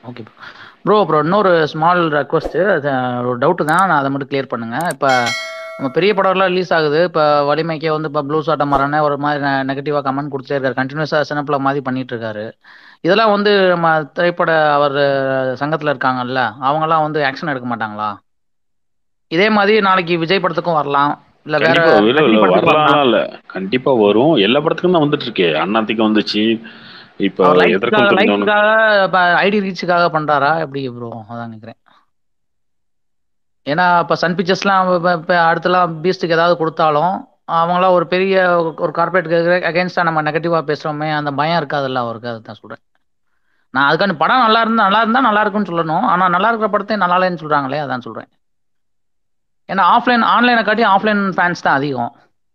Okay bro. Bro அப்புறம் இன்னொரு small request. அது ஒரு டவுட்டு தான். நான் அத மட்டும் கிளியர் பண்ணுங்க. இப்ப நம்ம பெரிய படம்லாம் ரிலீஸ் ஆகுது. இப்ப வலிமைக்கே வந்து இப்ப ப்ளூ சட்டை மறன்னு ஒரு மாரி நெ நெகட்டிவா கமெண்ட் குடுத்துட்டே இருக்காரு. கன்டினியூஸா சினப்ல மாரி பண்ணிட்டு இருக்காரு. இதெல்லாம் வந்து நம்ம திரைப்பட அவரு சங்கத்துல இருக்காங்கல்ல, அவங்கலாம் வந்து ஆக்ஷன் எடுக்க மாட்டாங்களா? இதே மாரி நாளைக்கு விஜய் படத்துக்கும் வரலாம். இல்ல வேற கண்டிப்பா. இல்ல, ரஜினி இல்ல படத்துக்கு வரலாம். வரலாம்லாம் இல்ல. கண்டிப்பா வரும். எல்லா படத்துக்கும் தான் வந்துட்டு இருக்கே. அண்ணாத்துக்கு வந்துச்சு. இப்ப அவர் எதற்கும் லைக்ஸ்க்காக துணிந்தவனும் லைக்ஸ்க்காக இப்ப ஐடி ரீச்சுக்காக பண்றாரா? எப்படி ப்ரோ? அதான் கேட்கிறேன். ஏன்னா, இப்ப சன் பிக்சர்ஸ்லாம் இப்ப இப்ப அடுத்தலாம் பீஸ்ட்க்கு ஏதாவது குடுத்தாலும், அவங்கலாம் ஒரு பெரிய ஒரு கார்ப்பரேட்க்கு அகைன்ஸ்டா நம்ம நெகட்டிவா பேசுறோமே, அந்த பயம் இருக்காதுல்ல அவருக்கு. அதுதான் சொல்றேன். நான் அதுக்காண்டி படம் நல்லா இருந்தா நல்லா இருந்தா நல்லா இருக்குன்னு சொல்லணும். ஆனா நல்லா இருக்கிற படத்தையும் நல்லா இல்லன்னு சொல்றாங்களே, அதான் சொல்றேன். ஏன்னா ஆஃப்லைன் ஆன்லைன காட்டியும் ஆஃப்லைன் ஃபேன்ஸ் தான் அதிகம்.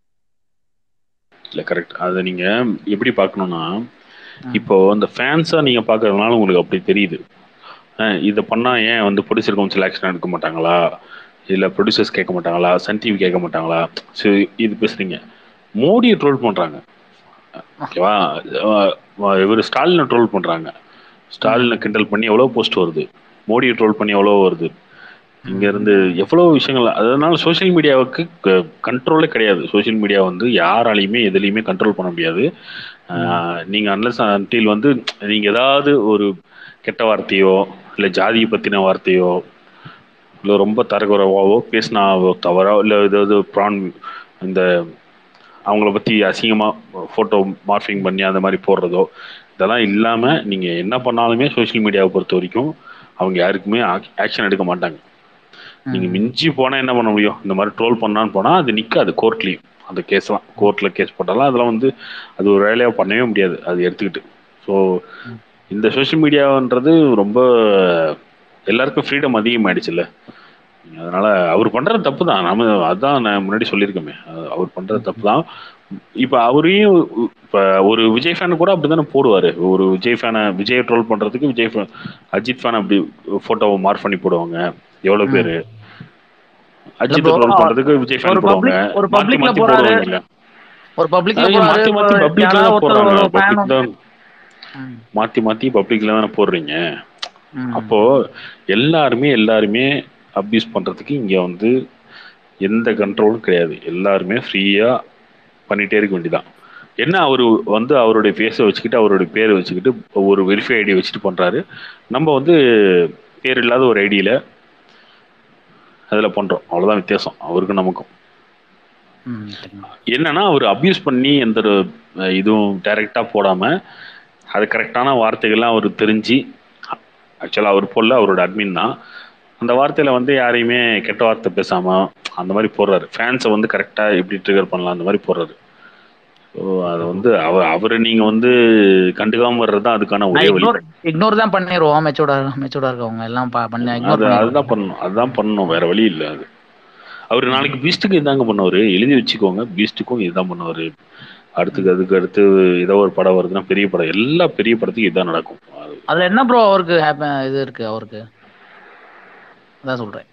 இல்ல கரெக்ட். அத நீங்க எப்படி பார்க்கணும்னா, ம். இப்போ அந்த ஃபேன்ஸா நீங்க பார்க்கறதுனால உங்களுக்கு அப்படி தெரியுது. அ இத பண்ணா ஏன் வந்து ப்ரொடியூசர் கவுன்சில் ஆக்ஷன் எடுக்க மாட்டாங்களா? இல்ல ப்ரொடியூசர்ஸ் கேட்க மாட்டாங்களா? சன் டிவி கேட்க மாட்டாங்களா? சரி இது பேசுறீங்க. மோடிய ட்ரோல் பண்றாங்க. ஓகேவா? அ இவரு ஸ்டாலின ட்ரோல் பண்றாங்க. ஸ்டாலின ம். கிண்டல் பண்ணி எவ்வளோ போஸ்ட் வருது. மோடிய ட்ரோல் பண்ணி எவ்வளோ வருது. இங்க ம். இருந்து எவ்வளோ விஷயங்கள் அதனால சோசியல் மீடியாவுக்கு க கண்ட்ரோலே கிடையாது. சோசியல் மீடியா வந்து யாராலயுமே எதுலயுமே கண்ட்ரோல் பண்ண முடியாது. ஆ ம். நீங்க அன்லெஸ் அன்டில் வந்து நீங்க ஏதாவது ஒரு கெட்ட வார்த்தையோ, இல்ல ஜாதிய பத்தின வார்த்தையோ, இல்ல ரொம்ப தரக்குறைவாவோ பேசினா தவறா இல்ல ஏதாவது ப்ரான் இந்த அவங்கள பத்தி அசிங்கமா ஃபோட்டோ மார்ஃபிங் பண்ணி அந்த மாரி போடுறதோ, இதெல்லாம் இல்லாம நீங்க என்ன பண்ணாலுமே சோசியல் மீடியாவ பொறுத்தவரைக்கும் அவங்க யாருக்குமே ஆக் ஆக்ஷன் எடுக்க மாட்டாங்க. நீங்க ம். மிஞ்சி போனா என்ன பண்ண முடியும்? இந்த மாரி ட்ரோல் பண்ணான்னு போனா அது நிக்காது கோர்ட்லயும். அந்த கேஸ்லாம். கோர்ட்ல கேஸ் போட்டாலாம் அதெல்லாம் வந்து அது ஒரு வேலையா பண்ணவே முடியாது. அது எடுத்துக்கிட்டு. ஸோ ம். இந்த சோசியல் மீடியான்றது ரொம்ப எல்லாருக்கும் ஃப்ரீடம் அதிகமாயிடுச்சுல்ல. அதனால அவர் பண்றது தப்பு தான். நாம அதான் நான் முன்னாடி சொல்லியிருக்கோமே. அ அவர் பண்றது ம். தப்பு தான். இப்ப அவரையும் இப்ப ஒரு விஜய் ஃபேன் கூட அப்படித்தானே போடுவாரு. ஒரு விஜய் ஃபேன விஜய ட்ரோல் பண்றதுக்கு விஜய் ஃபேன் அஜித் ஃபேன் அப்படி ஃபோட்டோவ மார்க் பண்ணி போடுவாங்க. எவ்வளோ ம். பேரு. இல்ல அஜித்த ப்ரோ ட்ரோல் பண்றதுக்கு விஜய் ஒரு ஃபேன் போடுவாங்க. பப்ளிக் ஒரு மாத்தி பப்ளிக்ல மாத்தி போறாரு. போடுவாங்கல்ல. ஒரு பப்ளிக்ல ஐயோ! போறாரு. மாத்தி இப்ப மாத்தி பப்ளிக்ல யாராவது தான் ஒருத்தர் போடுறாங்க. ஒரு ஃபேன் பப்ளிக் தான் ம். மாத்தி மாத்தி பப்ளிக்ல தானே போடுறீங்க. ம். அப்போ எல்லாருமே எல்லாருமே அப்யூஸ் பண்றதுக்கு இங்க வந்து எந்த கண்ட்ரோலும் கிடையாது. எல்லாருமே ஃப்ரீயா பண்ணிட்டே இருக்க வேண்டியதுதான். என்ன அவரு வந்து அவருடைய ஃபேஸ வச்சுக்கிட்டு, அவருடைய பேர வச்சுக்கிட்டு, ஒரு வெரிஃபை ஐடிய வச்சுட்டு பண்றாரு. நம்ம வந்து பேர் இல்லாத ஒரு ஐடியில அதுல பண்றோம். அவ்வளோதான் வித்தியாசம். அவருக்கும் நமக்கும். ம். சரிங்க. என்னன்னா, அவரு அப்யூஸ் பண்ணி எந்த ஒரு அ இதுவும் டைரக்ட்டா போடாம, அது கரெக்ட்டான வார்த்தைகள்லாம் அவருக்கு தெரிஞ்சு, ஆக்சுவலா அவர் போடல. அவரோட அட்மின் தான். அந்த வார்த்தையில வந்து யாரையுமே கெட்ட வார்த்தை பேசாம, அந்த மாரி போடுறாரு. ஃபேன்ஸ வந்து கரெக்ட்டா எப்படி ட்ரிகர் பண்ணலாம் அந்த மாரி போடுறாரு. ஸோ அத ஓகே ப்ரோ. வந்து அவ அவர நீங்க வந்து கண்டுக்காம வர்றது தான் அதுக்கான நான் ஒரே வழி. இக்னோர் இக்னோர் தான் பண்ணிருவோம். மெச்சூர்டா மெச்சூர்டா இருக்கவங்க எல்லாம் ப பண்ணி இக்னோர் அது பண்ணிருவோம். அதுதான் பண்ணணும். அதுதான் பண்ணணும். வேற வழி இல்ல அது. அவரு ம். நாளைக்கு பீஸ்ட்டுக்கு இதாங்க பண்ணுவாரு. எழுதி வச்சுக்கோங்க. பீஸ்ட்டுக்கும் இதுதான் பண்ணுவாரு. அடுத்தது ம். அதுக்கு அடுத்து ஏதோ ஒரு படம் வருதுன்னா, பெரிய படம் எல்லா பெரிய படத்துக்கும் இதான் நடக்கும். அது அதுல என்ன ப்ரோ அவருக்கு ஹேப்ப இது இருக்கு அவருக்கு? அதான் சொல்றேன்.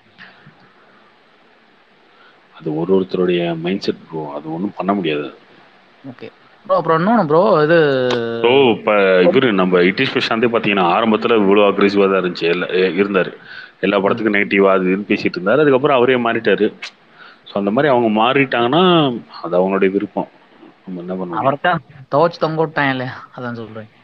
அது ஒரு ஒருத்தருடைய மைண்ட் செட் ப்ரோ. அது ஒண்ணும் பண்ண முடியாது. ஓகே. ப்ரோ அப்புறம் இன்னொன்னு ப்ரோ இது ப்ரோ இப்ப இவரு நம்ம இட்டிஷ் பிரசாந்தே பார்த்தீங்கன்னா, ஆரம்பத்துல இவ்வளோ அக்ரெசிவா தான் இருந்துச்சு. எல்லா இருந்தாரு. எல்லா ம். படத்துக்கும் நெகட்டிவா அது இதுன்னு பேசிட்டு இருந்தாரு. அதுக்கப்புறம் அவரே மாறிட்டாரு. ஸோ அந்த மாரி அவங்க மாறிட்டாங்கன்னா, அது அவங்களுடைய விருப்பம். நம்ம என்ன பண்ண முடியும்? அவர்தான் துவச்சு தொங்க விட்டான் இல்லையா? அதான் சொல்றேன்.